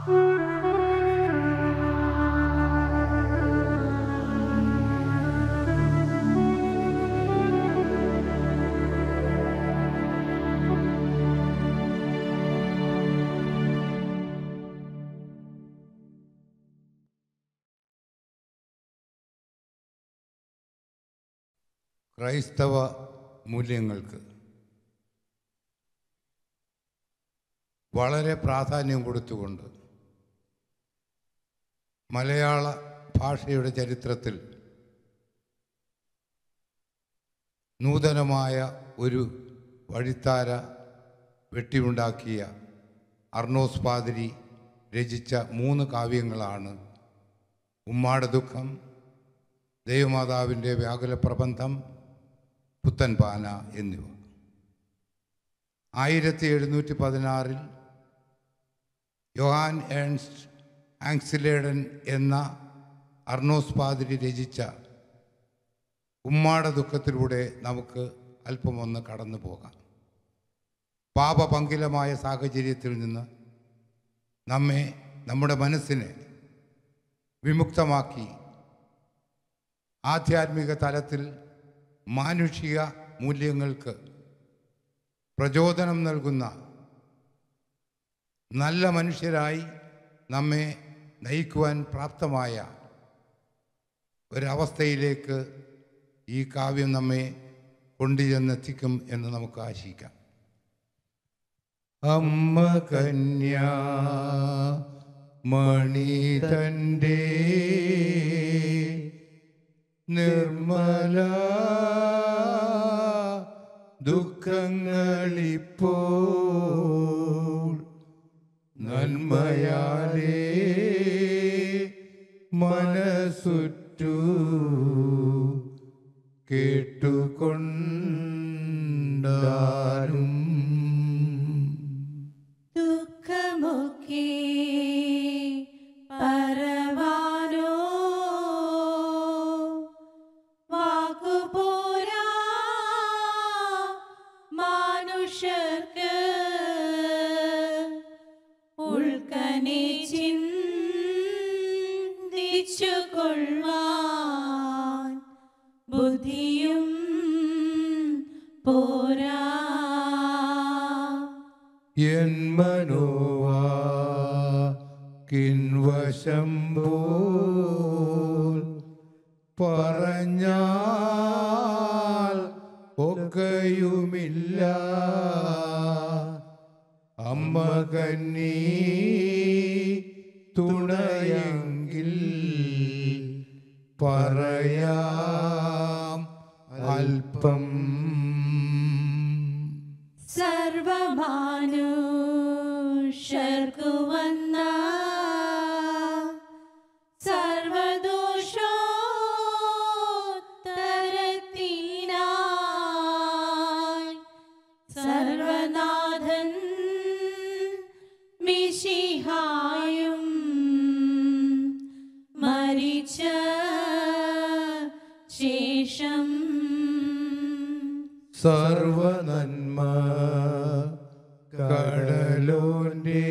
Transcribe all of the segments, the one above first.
ക്രൈസ്തവ മൂല്യങ്ങൾക്ക് വളരെ പ്രാധാന്യം കൊടുത്തുകൊണ്ട് മലയാള ഭാഷയുടെ ചരിത്രത്തിൽ നൂതനമായ ഒരു വഴിത്താര വെട്ടിയുണ്ടാക്കിയ അർണോസ് പാതിരി രചിച്ച മൂന്ന് കാവ്യങ്ങളാണ് ഉമ്മാട ദുഃഖം ദൈവമാതാവിൻ്റെ വ്യാകുല പ്രബന്ധം പുത്തൻ പാന എന്നിവ ആയിരത്തി എഴുന്നൂറ്റി പതിനാറിൽ യൊഹാൻ ഏൺസ്റ്റ് ആങ്സിലേഡൻ എന്ന അർണോസ് പാതിരി രചിച്ച ഉമ്മാട ദുഃഖത്തിലൂടെ നമുക്ക് അല്പമൊന്ന് കടന്നു പോകാം പാപപങ്കിലമായ സാഹചര്യത്തിൽ നിന്ന് നമ്മെ നമ്മുടെ മനസ്സിനെ വിമുക്തമാക്കി ആധ്യാത്മിക തലത്തിൽ മാനുഷിക മൂല്യങ്ങൾക്ക് പ്രചോദനം നൽകുന്ന നല്ല മനുഷ്യരായി നമ്മെ നയിക്കുവാൻ പ്രാപ്തമായ ഒരവസ്ഥയിലേക്ക് ഈ കാവ്യം നമ്മെ കൊണ്ടുചെന്നെത്തിക്കും എന്ന് നമുക്ക് ആശിക്കാം അമ്മ കന്യാ മണി തൻ്റെ നിർമ്മല ദുഃഖങ്ങളിപ്പോൾ നന്മയാലേ മനസ്സുറ്റു കേട്ടുകൊണ്ടാരും ദുഃഖമൊക്കെ പരവാനോ വാക്കുപോരാ മനുഷ്യർക്ക് ഉൾക്കനെ ചിന്തിച്ചു കൊള്ളുവാൻ ബുദ്ധിയും പോരാ എൻ മനോവാക്കിൻവശം പോൽ പറഞ്ഞാൽ ഒക്കെയുമില്ല അമ്മ കന്നീ തുണയെങ്കിൽ പറയാം അല്പം സർവമാനുഷർക്കു വന്ന സർവദോഷോത്തരത്തിനായി സർവനാഥൻ മിശിഹായും മരിച്ച ശേഷം സർവനന്മ കടലോന്റെ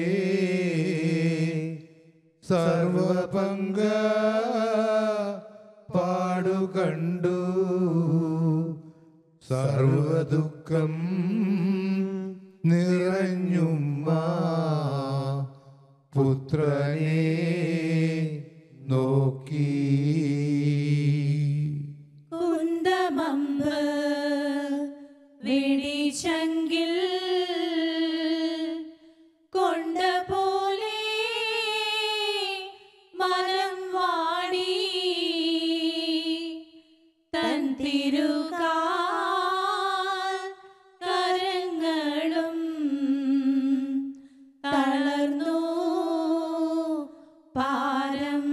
സർവപങ്ക പാടുകണ്ടു സർവദുഃഖം നിറഞ്ഞുമ്മ പുത്രനെ നോക്കി കുന്തമമ്പ് വെടിച്ചെങ്കിൽ കൊണ്ട പോലെ മനം വാടി തൻ തിരുകാൽ കരങ്ങളും തളർന്നു പാരം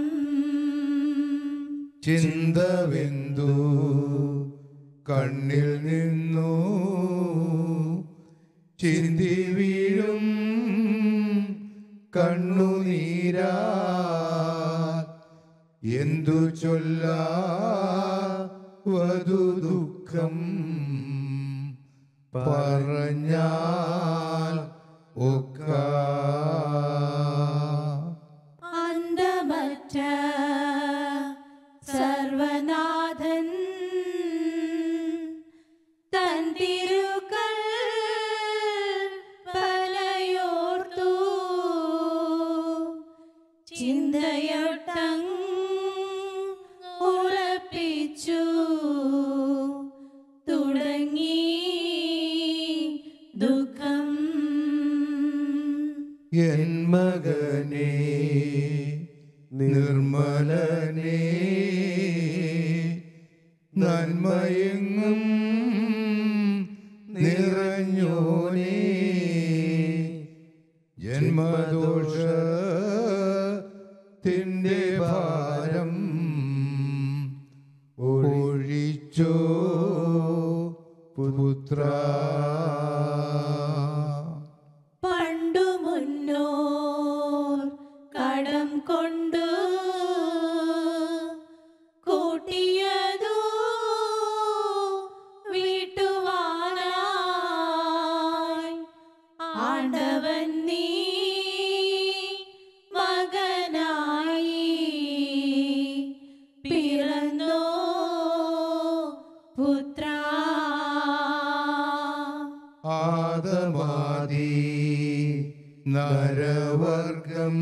ചിന്തവെന്തു കണ്ണിൽ നിന്നു ചിന്തി വീഴും കണ്ണുനീരാ എന്തു ചൊല്ലാ വധു ദുഃഖം പറഞ്ഞാൽ ഒക്ക ചിന്തയൊട്ടം ഉറപ്പിച്ചു തുടങ്ങി ദുഃഖം എൻ മകനെ നിർമ്മലനെ നന്മയെങ്ങും നിറഞ്ഞോനെ ജന്മദോഷത്തിൻ്റെ ഭാരം ഒഴിച്ചോ പുത്ര പണ്ടു മുന്നോർ കടം കൊണ്ടു കൂട്ടിയതു വീട്ടുവാനായി ആണ്ടവൻ നീ മകനായി പിറന്നോ പുത്ര ആദമാദി നരവർഗം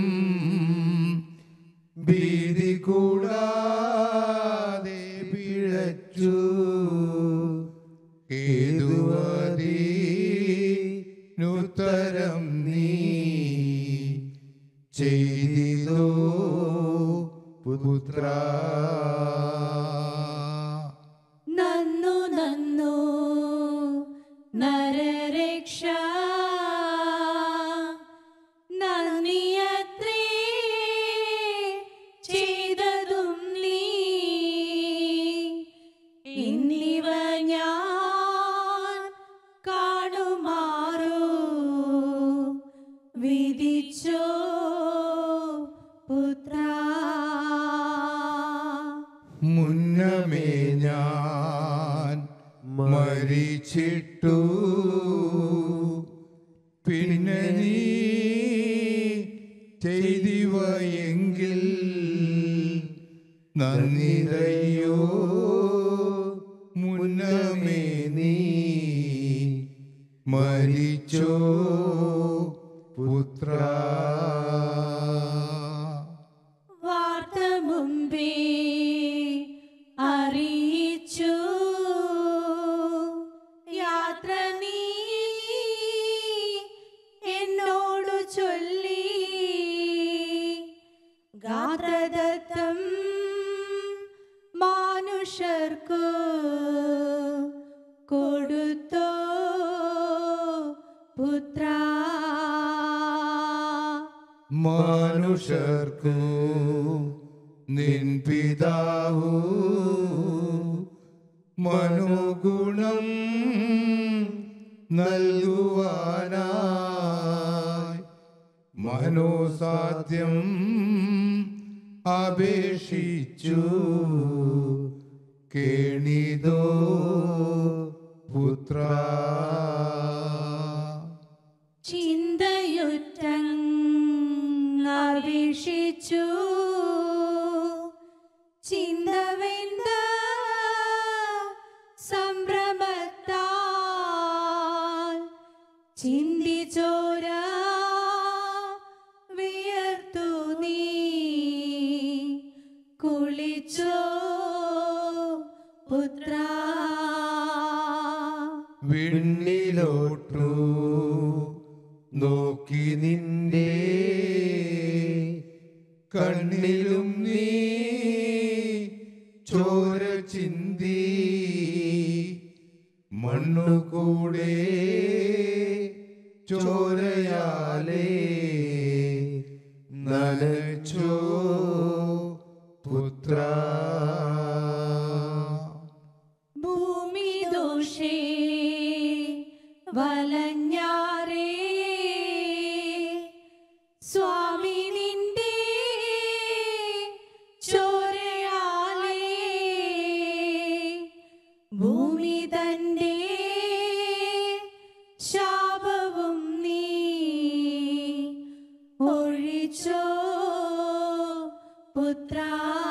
ഭീതി കൂടാതെ പിഴച്ചു ഏതുവതീനുത്തരം നീ ചെയ്തിതോ പുത്ര നന്നു നന്നു നരരക്ഷ നന്ദിയത്രേ ചെയ്തതും നീ ഇന്നിവ ഞാൻ കാണുമാറു വിധിച്ചോ പുത്ര മുന്നമേ ഞാൻ മരിച്ചിട്ടു പിന്നെ നീ ചെയ്തിവയെങ്കിൽ നന്ദിതയോ മുന്നമേ നീ മരിച്ചോ പുത്ര വാർത്ത മുമ്പേ അറിയിച്ചു യാത്ര നീ എന്നോടു ചൊല്ലി ഗാത്രദത്തം മാനുഷർക്കു കൊടുത്തോ പുത്ര മനുഷ്യർക്കു നിൻ പിതാവു മനോഗുണം നൽകുവാനായി മനോസാധ്യം അപേക്ഷിച്ചു കേണിതോ പുത്ര ചിന്തയുറ്റങ്ങീക്ഷിച്ചു ചിന്തവെന്ത സംഭ്രമത്താൽ ചിന്തിച്ചോര വിയർത്തു നീ കുളിച്ചോ പുത്ര വിണ്ണിലോട്ടു നോക്കി നിന്റെ കണ്ണിലും നീ ചോര ചിന്തി മണ്ണുകൂടെ ചോരയാലേ നനച്ചോ പുത്ര ഭൂമി ദോഷേ വലഞ്ഞാറേ സ്വാമി നിന്റെ ചോരയാലേ ഭൂമി തന്റെ ശാപവും നീ ഒഴിച്ചോ പുത്ര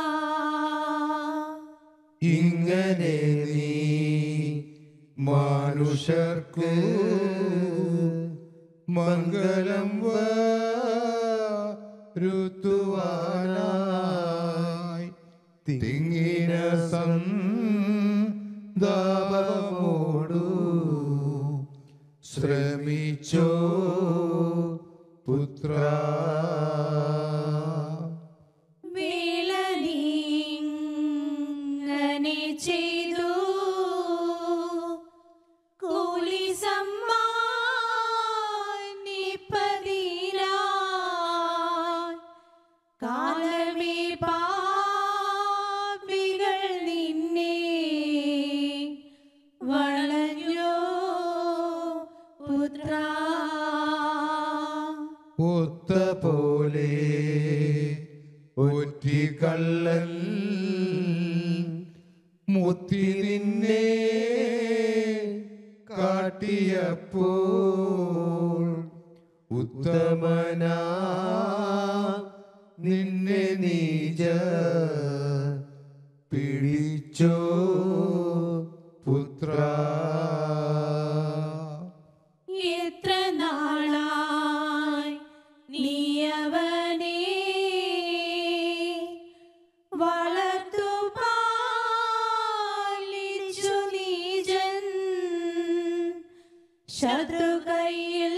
ഇങ്ങനെ നീ മനുഷ്യർക്ക് മംഗളം രുത്തുവാനായി തിങ്ങിന സന്താപമോടു ശ്രമിച്ചോ പുത്ര വേല നീങ്ങനെ ചെയ്തു കൂലി സമ്മാനിപ്പതിനായി കാലമേ പാപികൾ നിന്നെ വളഞ്ഞോ പുത്ര ഒത്ത പോലെ ഒറ്റിക്കള്ളൻ മുത്തി നിന്നെ കാട്ടിയപ്പോൾ ഉത്തമനാ നിന്നെ നീജ പിടിച്ചോ പുത്ര എത്ര നാളായി നീ അവനെ വളർത്തു പാലിച്ചു നീജൻ ശത്രു കയ്യിൽ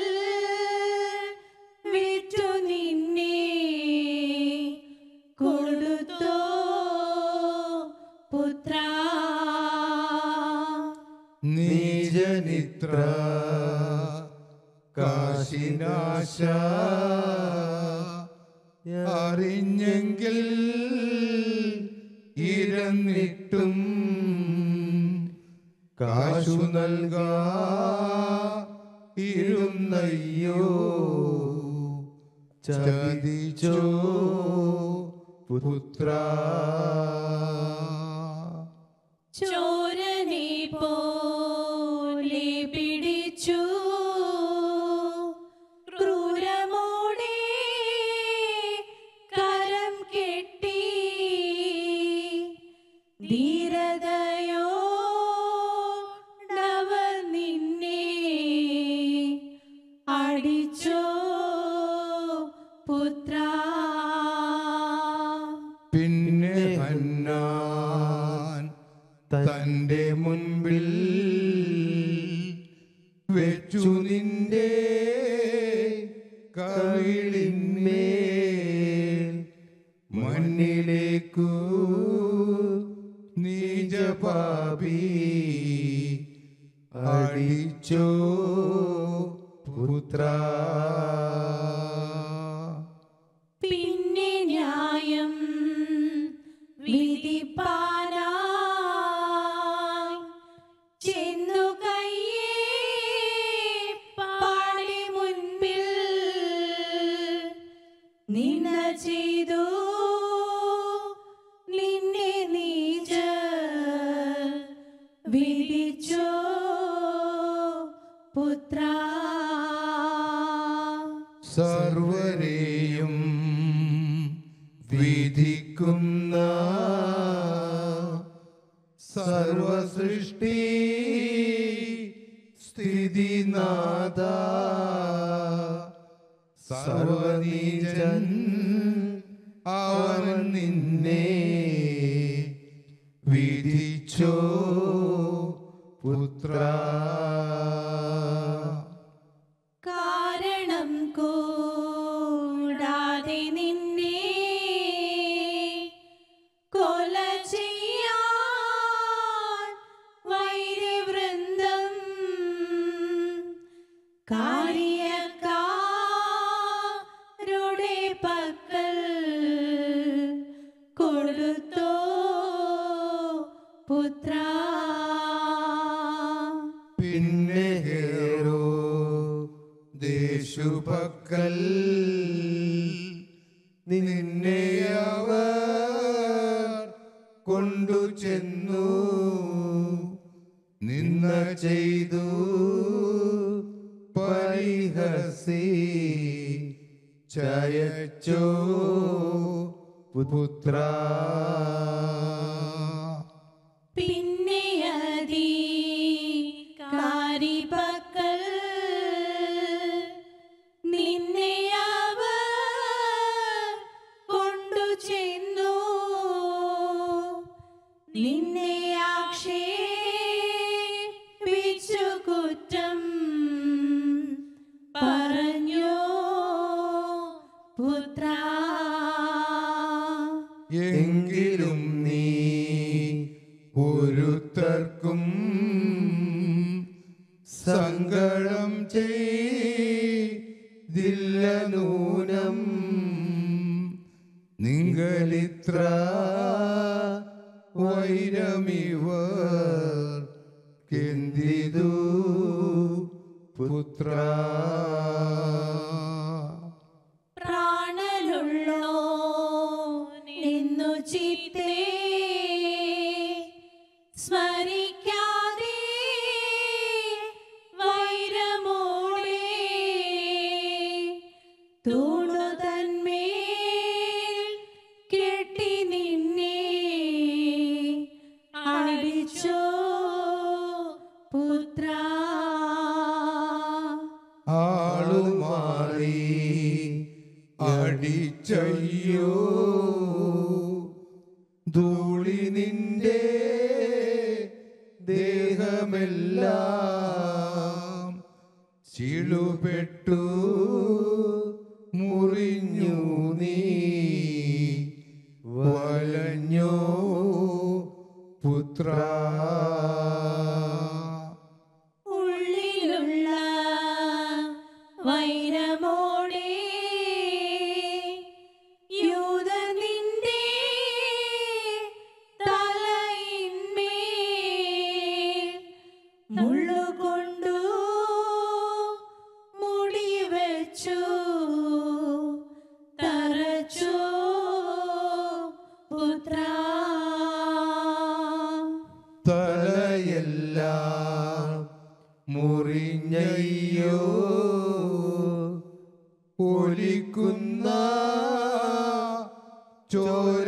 വിറ്റു നിന്നെ കൊടുത്തോ പുത്ര നീജനിത്ര കാശിനാശ അറിഞ്ഞെങ്കിൽ ഇരന്നിട്ടും കാശു നൽകാ ഇരുന്നയ്യോ ചതിച്ചോ പുത്ര ചോരനെ പോലെ പിടിച്ചു ക്രൂരമോടെ കരം കെട്ടി ധീരതയോ അവർ നിന്നെ അടിച്ചോ പുത്ര പിന്നെ ഹന്നാൻ തന്റെ മുൻപിൽ വെച്ചു നിന്റെ കവിളിന്മേൽ മണ്ണിലേക്കു നീജപാപി അടിച്ചോ പുത്ര പിന്നെ ന്യായം വിധിപ്പാനായി ചെന്നു കയ്യേ പാടി മുൻപിൽ നിന്ന ചെയ്തു നിന്നെ നീജ വിധിച്ചോ പുത്ര സർവരെയും വിധിക്കുന്ന സർവസൃഷ്ടി സ്ഥിതിനാഥ സർവനീജൻ അവൻ നിന്നെ വിധിച്ചോ പുത്ര കാരണം കൂടാതെ നിന്നെ കൊല ചെയ്യാൻ വൈര്യവൃന്ദം കാര്യക്കാരുടെ പക്കൽ കൊടുത്തോ പുത്ര പിന്നെ ഹേറോ ദേശുപക്കൽ നിന്നെ അവർ കൊണ്ടു ചെന്നു നിന്ന ചെയ്തു പരിഹസി ചയച്ചോ പുത്ര പിന്നെ അധികാരിപക്കൽ നിന്നെ അവർ പുത്ര എങ്കിലും നീ ഒരുത്തർക്കും സങ്കടം ചെയ്തില്ല നൂനം നിങ്ങളിത്ര വൈരമിവർ കെന്തിതു പുത്ര പ്രാണനുള്ളോ നിന്നു ചിത്തേ സ്മരിക്കാതെ വൈരമോടെ തൂണു തന്മേൽ കെട്ടി നിന്നെ അടിച്ചോ പുത്ര ആളുമാറി അടിച്ചയ്യോ ധൂളി നിന്റെ ദേഹമെല്ലാം ചിളുപെട്ടു മുറിഞ്ഞു നീ വലഞ്ഞോ പുത്ര ഉള്ളിലുള്ള വൈരമോടെ യൂത നിന്റെ തലയിന്മേൽ മുള്ളുകൊണ്ടു മുടി വെച്ചു തറച്ചു പുത്ര തലയെല്ലാം മുറിഞ്ഞയ്യോ ഒലിക്കുന്ന ചോര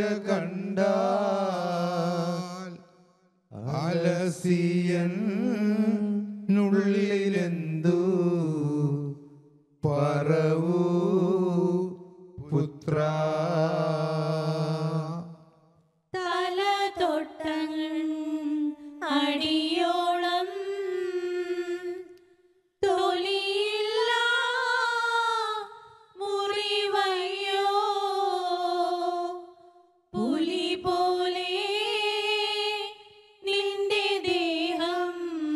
കണ്ടാൽ അലസിയൻ നുള്ളിലെന്തു പറവൂ പുത്ര തല തൊട്ടൻ അടിയോളം തൊലിയില്ല മുറിവയ്യോ പുലി പോലെ നിന്റെ ദേഹം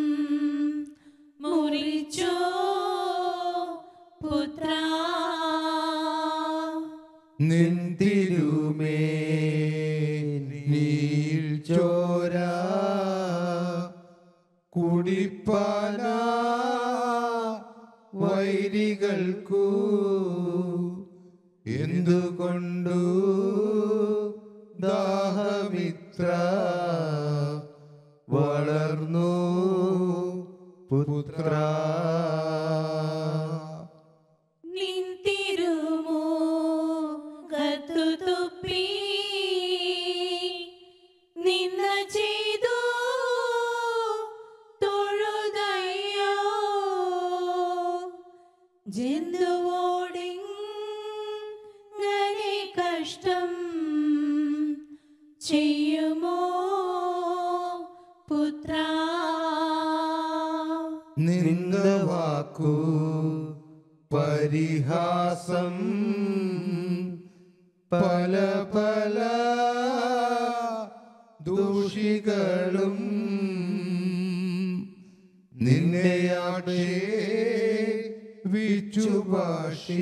മുറിച്ചോ പുത്ര നിന്തിരുമേ നീൽ ചോര കുടിപ്പാന വൈരികൾക്കു എന്തുകൊണ്ടു ദാഹമിത്ര വളർന്നു പുത്ര നിന്തിരുമോ ഗത്തു തുപ്പി നിന്ന ചെയ്തു തൊഴുതയ്യോ ജന്തുവോടിങ്ങനെ കഷ്ടം ചെയ്യുമോ പുത്ര നിന്ദ വാക്കു പരിഹാസം പല പല ദൂഷികളും നിന്നെ വിച്ചു ഭാഷി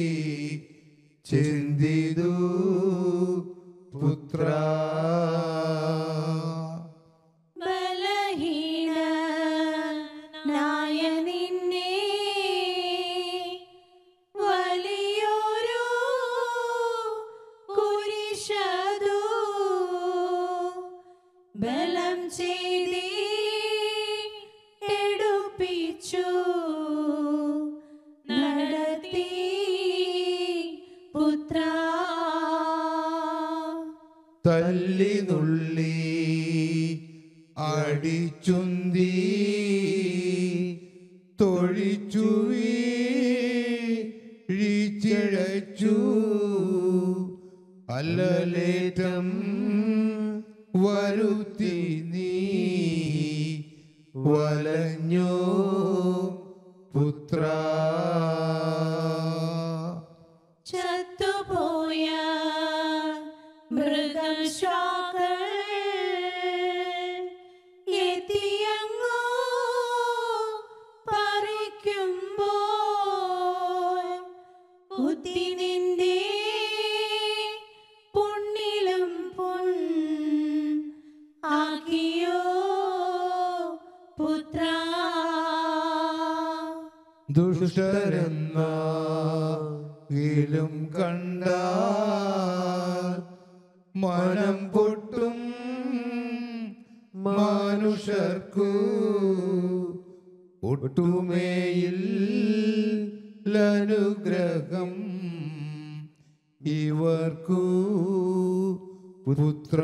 ചിന്തിതു പുത്ര ബലഹീനനായ നിന്നെ വലിയൊരു കുരിശതു ബലം ചെയ്തി എടുപ്പിച്ചു നടത്തി പുത്ര തല്ലി നുള്ളി അടിച്ചുന്തി തൊഴിച്ചു വീഴിച്ചിഴച്ചു അല്ലലേറ്റം വരുത്തി നീ വലഞ്ഞോ പുത്ര ചത്തുപോയ മൃഗശാകൾ എത്തിയങ്ങോ പറിക്കുമ്പോൾ കുത്തി നിന്റെ പുണ്ണിലും പൊൻ ആകിയോ പുത്ര ദുഷ്ടരെന്നാകിലും കണ്ട മനം പൊട്ടും മനുഷ്യർക്കു ഒട്ടുമേയില്ലനുഗ്രഹം ഇവർക്കു പുത്ര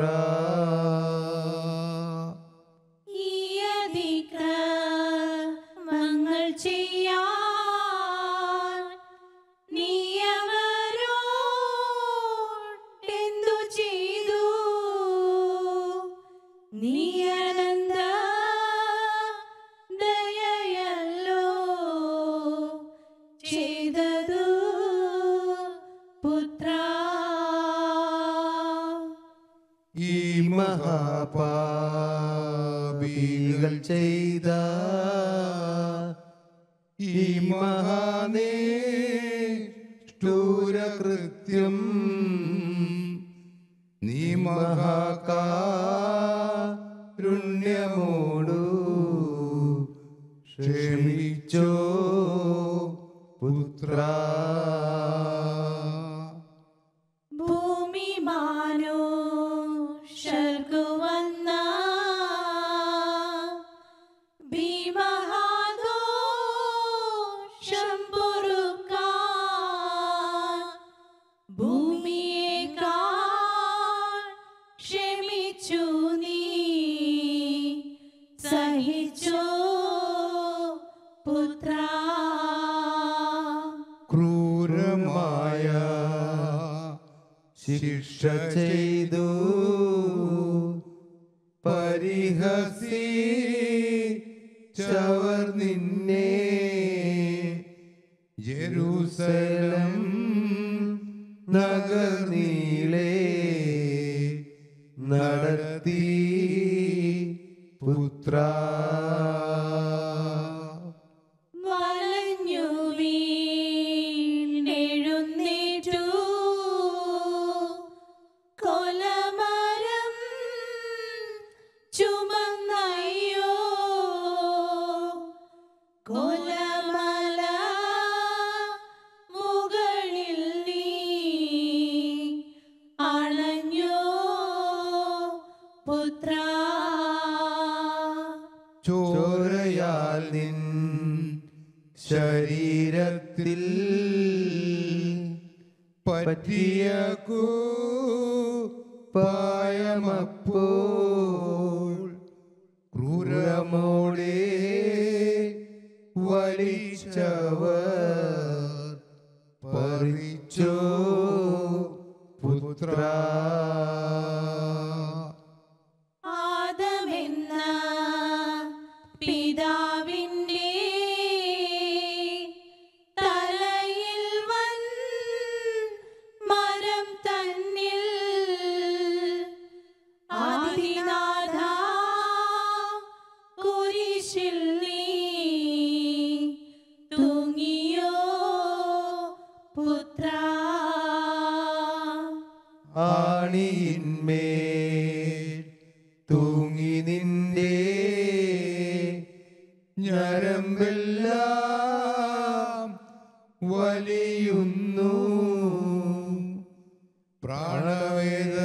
ഈ അതിക്രമങ്ങൾ ചെയ്യാൻ നീ അവരോടെന്തു ചെയ്തു നീ അനന്ത ദയയല്ലോ ചെയ്തതു പുത്ര ഈ മഹാപാപികൾ ചെയ്ത ഈ മഹാനേഷ്ടൂരകൃത്യം നീ മഹാകാരുണ്യമോടു ക്ഷമിച്ചോ പുത്ര ഭൂമി മാനോ വന്ന ഭീമഹാദോഷം പൊറുക്കാൻ ഭൂമിയേക്കാൾ ക്ഷമിച്ചു നീ സഹിച്ചോ പുത്ര ക്രൂരമായ ശിക്ഷ ചെയ്തു പരിഹസി ചവർ നിന്നെ ജെറൂസലം നഗർനീളേ നടത്തി പുത്ര വലഞ്ഞു വീണെഴുന്നേറ്റു കൊലമരം ചുമന്നയ്യോ കൊലമല മുകളിൽ നീ അണഞ്ഞോ പുത്ര ചോരയാൽ നിൻ ശരീരത്തിൽ പറ്റിയ പായമപ്പോൾ ക്രൂരമോടെ വലിച്ചവർ പറിച്ചോ പുത്ര ആദമെന്ന പിതാവിൻ്റെ തലയിൽ വൻ മരം തന്നിൽ ആദിനാഥ കുരിശിൽ നീ തൂങ്ങിയോ പുത്ര ആണിയിന്മേൽ തൂങ്ങി നിന്റെ ഞരമ്പെല്ലാം വലിയുന്നു പ്രാണവേദ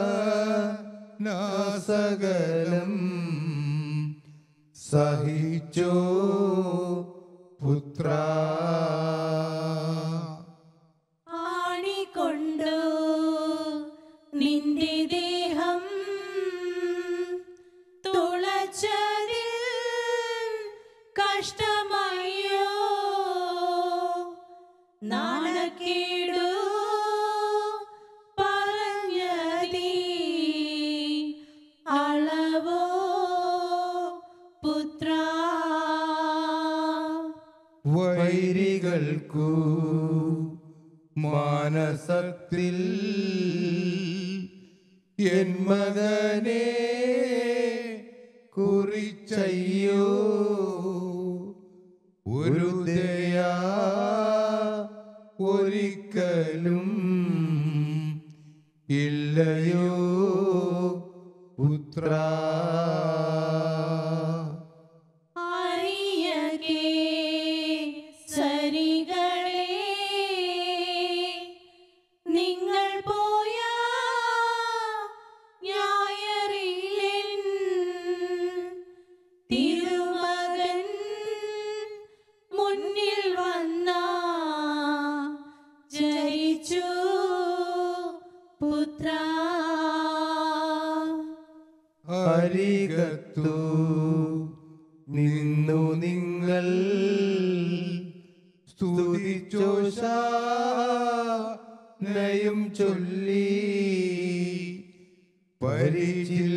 നാസകലം സഹിച്ചോ പുത്ര ആണിക്കൊണ്ടു നിന്റെ ദേഹ മനസത്തിൽ എൻ മകനെ കുറിച്ചയ്യോ ഒരു ദയാ ഒരിക്കലും ഇല്ലയോ പുത്ര അറിയകേ സരികളെ നിങ്ങൾ പോയ ഞായറിലെൻ തിരുമകൻ മുന്നിൽ വന്ന ജയിച്ചു പുത്ര അരികത്തു നിന്നു നിങ്ങൾ സ്തുതിച്ചോശാനയും ചൊല്ലി പരിചിൽ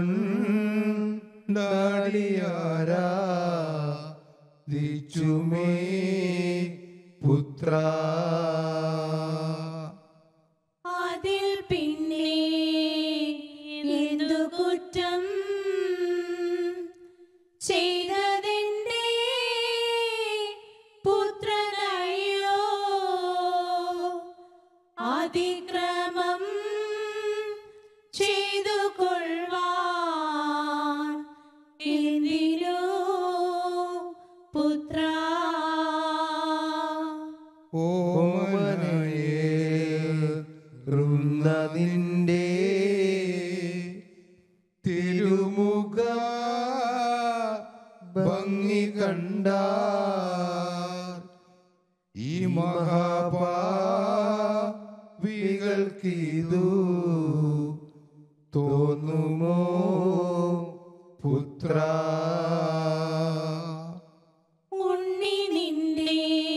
കൊണ്ടാടിയാരാ ദിച്ചുമേ പുത്ര അതിൽ പിന്നെ എന്തു കുറ്റം ചെയ്തതിൻ്റെ പുത്രനയ്യോ അതിക്രമം ചെയ്തു കൊള്ളുവാൻ എന്തിനോ പുത്ര ഓമനയേറുന്ന നിന്റെ തിരുമുഖ ഭംഗി കണ്ട ഈ മഹാപാവികൾക്കിതു തോന്നുമോ പുത്ര ഉണ്ണി നിന്റെ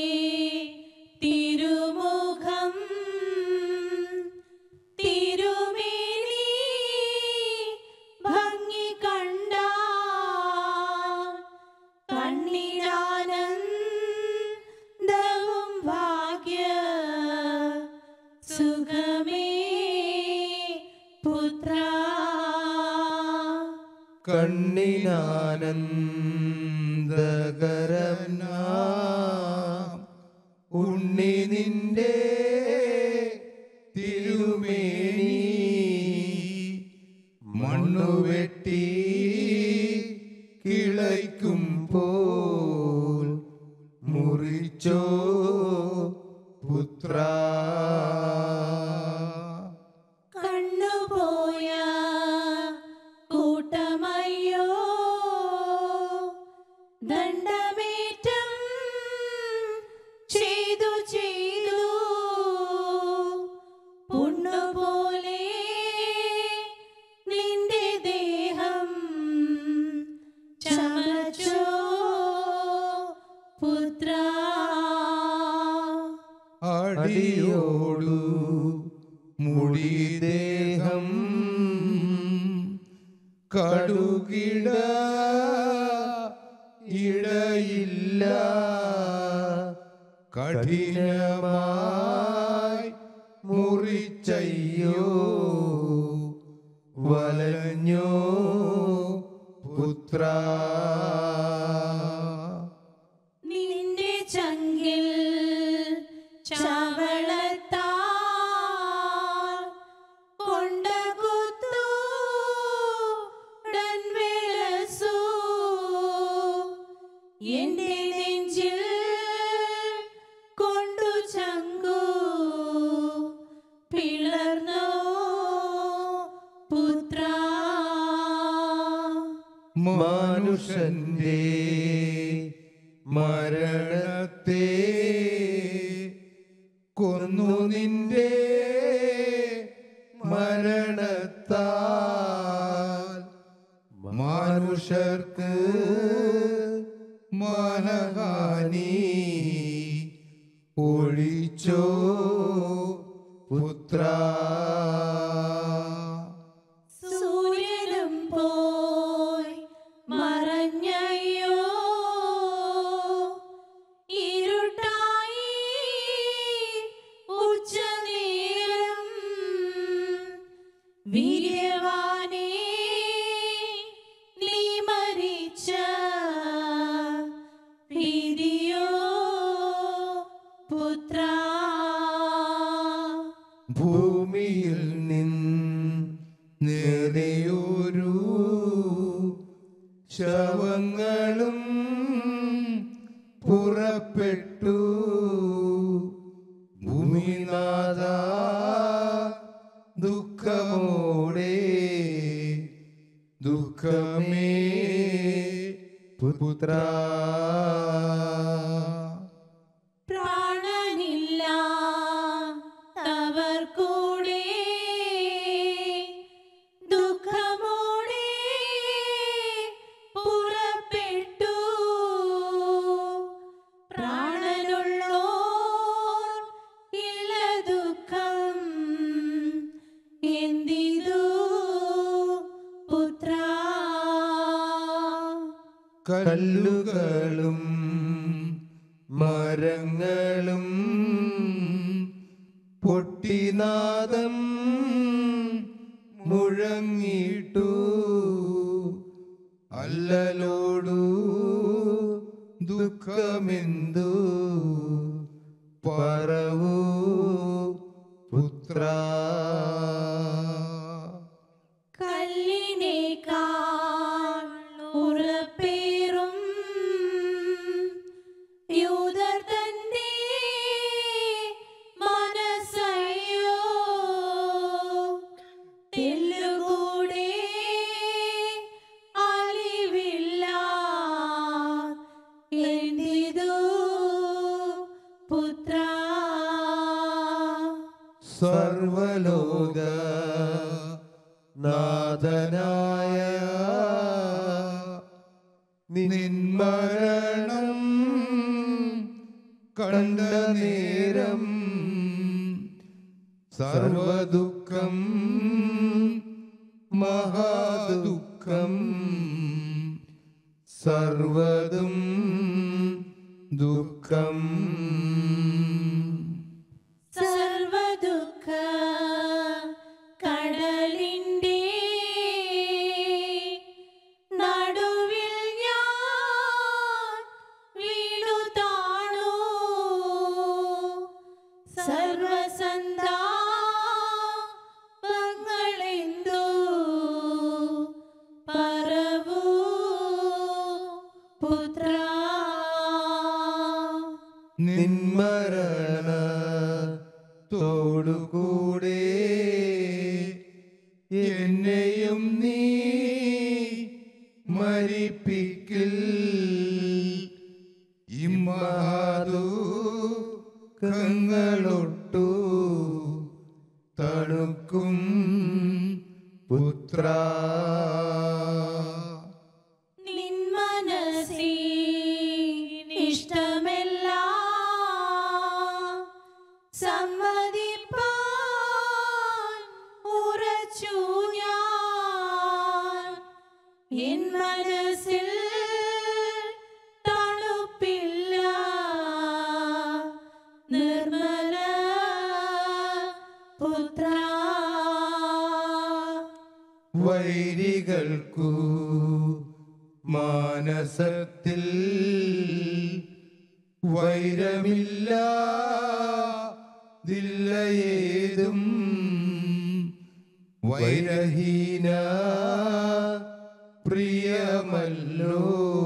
തിരുമുഖം തിരുമേനി ഭംഗി കണ്ട കണ്ണിനാനന്ദവും ഭാഗ്യ സുഖമേ പുത്ര കണ്ണിനാനന്ദകരം നാം ഉണ്ണി നിന്റെ തിരുമേനി മണ്ണു വെട്ടി കിളയ്ക്കും പോൽ മുറിച്ചോ പുത്ര കണ്ണുപോയ കൂട്ടമയ്യോ ദണ്ഡമേറ്റം ചെയ്തു ചെയ്തു പുണ്ണുപോലെ നിന്റെ ദേഹം ചമച്ചോ പുത്ര അടിയോടു മുടി ദേഹം കടുകിട ഇടയില്ല കഠിനമായി മുറിച്ചയ്യോ വലഞ്ഞോ പുത്ര നിന്റെ ചങ്കിൽ ചവളത്താൽ കൊണ്ട കുത്തു ഉടൻ വിലസു എന്റെ നെഞ്ചിൽ കൊണ്ടു ചങ്കു പിളർന്നോ പുത്ര മനുഷ്യന്റെ മരണത്തെ കൊന്നു നിന്റെ മരണത്താൽ മനുഷ്യർക്ക് മനഹാനി ഒഴിച്ചോ പുത്ര സൂര്യനും പോയി മറഞ്ഞയ്യോ ഇരുട്ടായി ഉച്ചനേരം വീര്യവാനേ നീ മരിച്ച ഭീതിയോ പുത്ര ഭൂമിയിൽ നിന്നേറിയൊരു ശവങ്ങളും പുറപ്പെട്ടു ഭൂമിനാഥ ദുഃഖമോടെ ദുഃഖമേ പുത്ര പ്രാണനില്ല തവർ കൂടെ ദുഃഖമോടെ പുറപ്പെട്ടു പ്രാണനുള്ളോ ഇല്ല ദുഃഖം എന്തിതു പുത്ര കല്ലുകളും മരങ്ങളും പൊട്ടിനാദം മുഴങ്ങിട്ടു അല്ലലോടു ദുഃഖമെന്തു പറവൂ പുത്ര കല്ലിനേക്കാൾ ഉറപ്പേറും യൂദർ തന്റെ മനസ്സയ്യോ തെല്ലുകൂടെ അലിവില്ല എന്തിതു പുത്ര സർവലോക നാഥനായ നിന്മരണം കണ്ട നേരം സർവദുഃഖം മഹാദുഃഖം സർവതും ദുഃഖം സർവദുഃഖ കടലിൻ്റെ നടുവിൽ ഞാൻ വീണു താണു സർവസന്താപങ്ങളെന്തു പറവൂ പുത്ര നിന്മരണ തോടുകൂടെ എന്നെയും നീ മരിപ്പിക്കിൽ ഇമ്മാതു കങ്ങളൊട്ടു തണുക്കും പുത്ര നിന്മനസീനിഷ്ടമെല്ലാം സമ്മതിപ്പാൻ ഉറച്ചു ഞാൻ എൻ മനസ്സിൽ തണുപ്പില്ല നിർമ്മല പുത്ര വൈരികൾക്കു മാനസത്തിൽ വൈരമില്ല ദില്ലയേതും വൈരഹീന പ്രിയമല്ലോ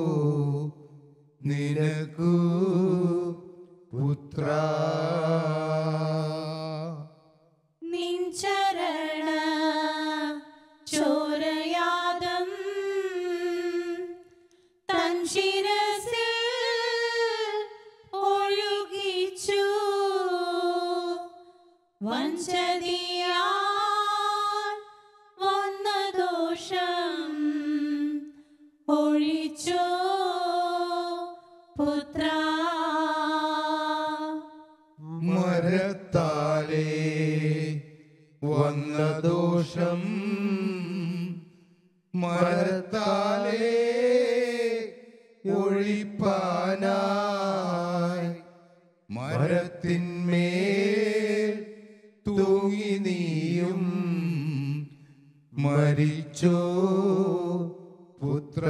നിനക്കു പുത്ര നിഞ്ചരണ ചോരയാദം തൻ ശിരസിൽ ഒഴുകിച്ചു വഞ്ചതിയാൽ വന്ന ദോഷം ഒഴിച്ചോ പുത്ര മരത്താലേ വന്ന ദോഷം മരത്താലേ ഒഴിപ്പാനായി മരത്തിന്മേൽ തൂങ്ങി നീയും മരിച്ചോ പുത്ര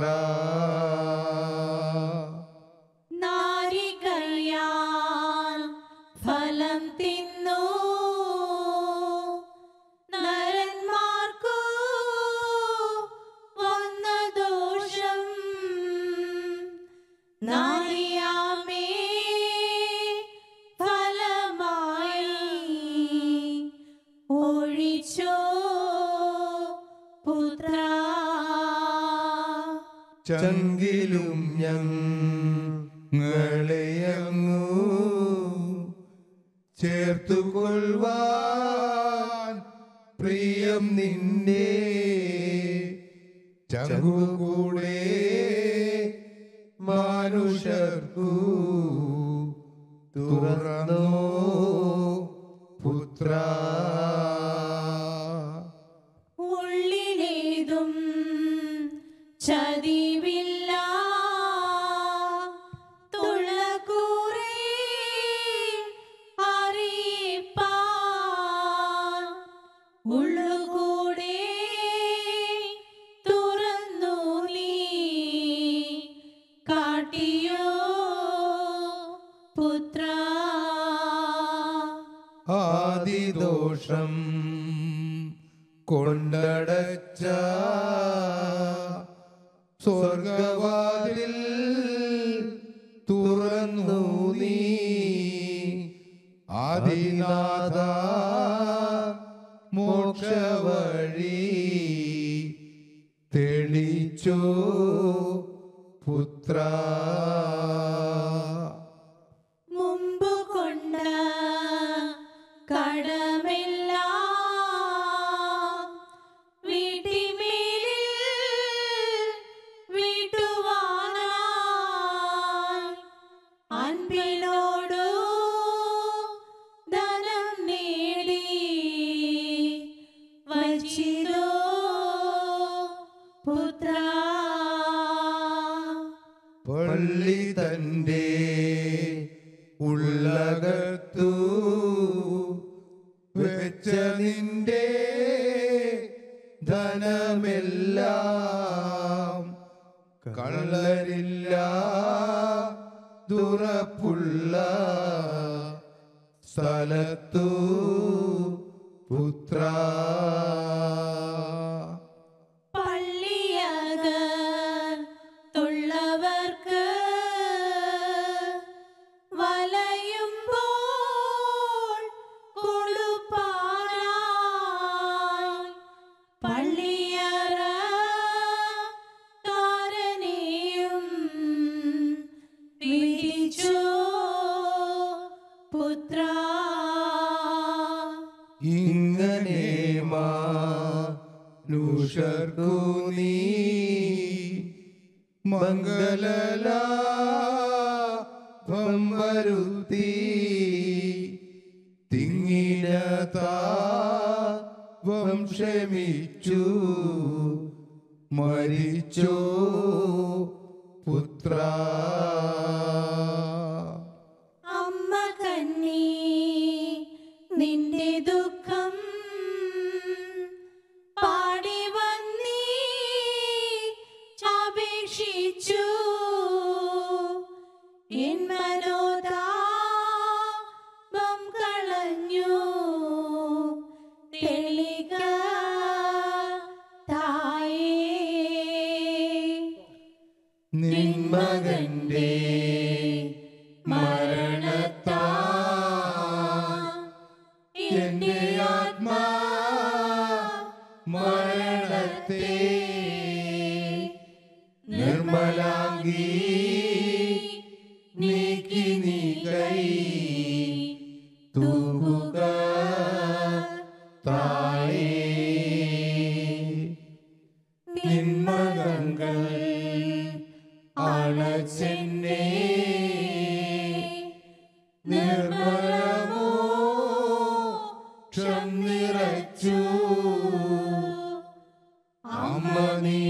നാരികയാൽ ഫലം തിന്നു നരന്മാർക്കു വന്ന ദോഷം നാരിയാമേ ഫലമായി ഒഴിച്ചോ പുത്ര ചങ്കിലും ഞങ്ങളെയങ്ങു ചേർത്തുകൊള്ളുവാൻ പ്രിയം നിന്നെ ചങ്കുകൂടെ മനുഷ്യർക്കു തുറന്നോ പുത്ര ഉള്ളിലേതും ചതിവില്ല തുള്ളക്കൂറി അറിയിപ്പാൻ ഉള്ളുകൂടെ തുറന്നു നീ കാട്ടിയോ പുത്ര ആദിദോഷം കൊണ്ടടച്ച സ്വർഗവാതിൽ തുറന്നു നീ ആദിനാഥ മോക്ഷവഴി തെളിച്ചോ പുത്ര മുമ്പ് കൊണ്ട കടമില്ല വീട്ടിമേലിൽ വീട്ടുവാനായി അൻപിനോടു ധനം നേടി വച്ചിരോ പുത്ര പള്ളി തന്റെ ഉള്ളകത്തു വെച്ച നിന്റെ ധനമെല്ലാം കള്ളരില്ല ദുറപ്പുള്ള സ്ഥലത്തു പുത്ര പള്ളിയകത്തുള്ളവർക്ക് വലയുമ്പോൾ കൊടുപ്പാനായി പള്ളിയറ കാരനെയും വിളിച്ചു പുത്ര ഇങ്ങനെ മാനുഷർക്കു നീ മംഗളലാഭം വരുത്തി തിങ്ങിന താപം ക്ഷമിച്ചു മരിച്ചോ പുത്ര അമ്മ കന്നി നിന്റെ ദുഃഖം പാടി വന്നീ അപേക്ഷിച്ചു എൻ മനോതാപം കളഞ്ഞു തെളിക തായേ നിന്മകന്റെ മരണത്താ എന്റെ ആത്മാ മരണത്തെ നിർമ്മലാംഗി നീക്കി നീ കൈ തൂകുക തായേ നിന്മകങ്ങൾ അണച്ചെന്നെ നിർമ്മലമോ ക്ഷം നിറച്ചു അമ്മ നീ